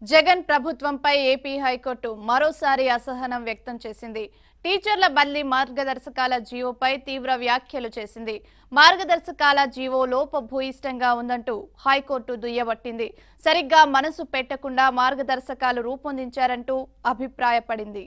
జగన్ ప్రభుత్వంపై AP high court మరోసారి అసహనం వ్యక్తం చేసింది టీచర్ల బదిలీ మార్గదర్శకాల జీవోపై తీవ్ర వ్యాఖ్యలు చేసింది మార్గదర్శకాల జీవో లోపభూయిష్టంగా ఉందంటూ హైకోర్టు దుయ్యబట్టింది సరిగ్గా మనసు పెట్టకుండా మార్గదర్శకాలు రూపొందించారంటూ అభిప్రాయపడింది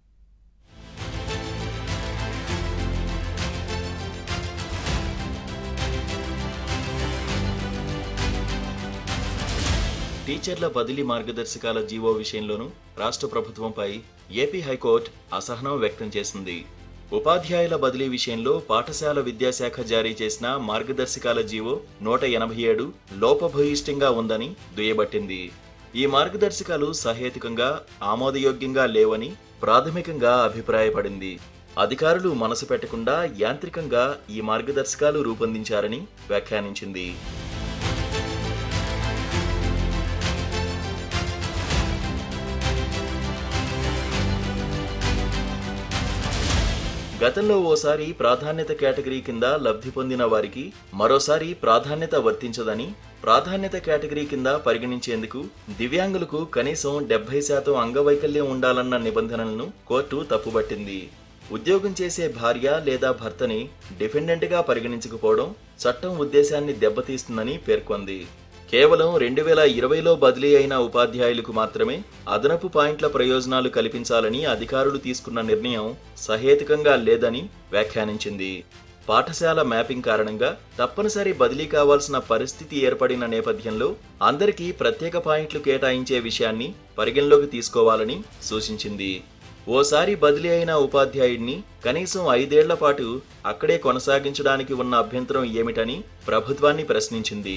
టీచర్ల బదిలీ మార్గదర్శకాల జీవో విషయంలోనూ రాష్ట్ర ప్రభుత్వంపై ఏపీ హైకోర్టు అసహనం వ్యక్తం చేసింది ఉపాధ్యాయుల బదిలీ విషయంలో పాఠశాల విద్యాశాఖ జారీ చేసిన మార్గదర్శకాల జీవో నూట ఎనభై ఏడు లోపభూయిష్టంగా ఉందని దుయ్యబట్టింది ఈ మార్గదర్శకాలు సహేతుకంగా ఆమోదయోగ్యంగా లేవని ప్రాథమికంగా అభిప్రాయపడింది అధికారులు మనసు పెట్టకుండా యాంత్రికంగా ఈ మార్గదర్శకాలు రూపొందించారని వ్యాఖ్యానించింది గతంలో ఓసారి ప్రాధాన్యత కేటగిరీ కింద లబ్ధి పొందిన వారికి మరోసారి ప్రాధాన్యత వర్తించదని ప్రాధాన్యత కేటగిరీ కింద పరిగణించేందుకు దివ్యాంగులకు కనీసం డెబ్బై శాతం అంగవైకల్యం ఉండాలన్న నిబంధనలను కోర్టు తప్పుబట్టింది ఉద్యోగం చేసే భార్య లేదా భర్తని డిఫెండెంట్గా పరిగణించకపోవడం చట్టం ఉద్దేశాన్ని దెబ్బతీస్తుందని పేర్కొంది కేవలం రెండు వేల ఇరవైలో బదిలీ అయిన ఉపాధ్యాయులకు మాత్రమే అదనపు పాయింట్ల ప్రయోజనాలు కల్పించాలని అధికారులు తీసుకున్న నిర్ణయం సహేతుకంగా లేదని వ్యాఖ్యానించింది పాఠశాల మ్యాపింగ్ కారణంగా తప్పనిసరి బదిలీ కావాల్సిన పరిస్థితి ఏర్పడిన నేపథ్యంలో అందరికీ ప్రత్యేక పాయింట్లు కేటాయించే విషయాన్ని పరిగణలోకి తీసుకోవాలని సూచించింది ఓసారి బదిలీ అయిన ఉపాధ్యాయుడిని కనీసం ఐదేళ్ల పాటు అక్కడే కొనసాగించడానికి ఉన్న అభ్యంతరం ఏమిటని ప్రభుత్వాన్ని ప్రశ్నించింది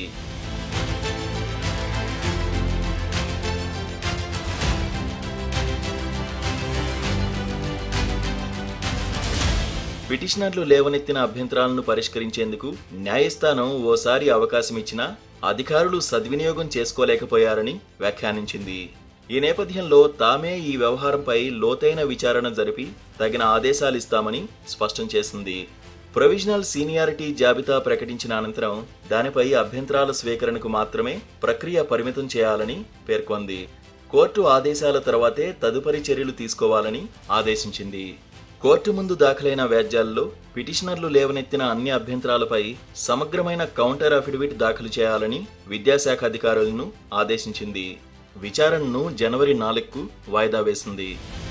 పిటిషనర్లు లేవనెత్తిన అభ్యంతరాలను పరిష్కరించేందుకు న్యాయస్థానం ఓసారి అవకాశం ఇచ్చినా అధికారులు సద్వినియోగం చేసుకోలేకపోయారని వ్యాఖ్యానించింది ఈ నేపథ్యంలో తామే ఈ వ్యవహారంపై లోతైన విచారణ జరిపి తగిన ఆదేశాలిస్తామని స్పష్టం చేసింది ప్రొవిజనల్ సీనియారిటీ జాబితా ప్రకటించిన అనంతరం దానిపై అభ్యంతరాల స్వీకరణకు మాత్రమే ప్రక్రియ పరిమితం చేయాలని పేర్కొంది కోర్టు ఆదేశాల తర్వాతే తదుపరి చర్యలు తీసుకోవాలని ఆదేశించింది కోర్టు ముందు దాఖలైన వ్యాజ్యాల్లో పిటిషనర్లు లేవనెత్తిన అన్ని అభ్యంతరాలపై సమగ్రమైన కౌంటర్ అఫిడవిట్ దాఖలు చేయాలని విద్యాశాఖ అధికారులను ఆదేశించింది విచారణను జనవరి నాలుగుకు వాయిదా వేసింది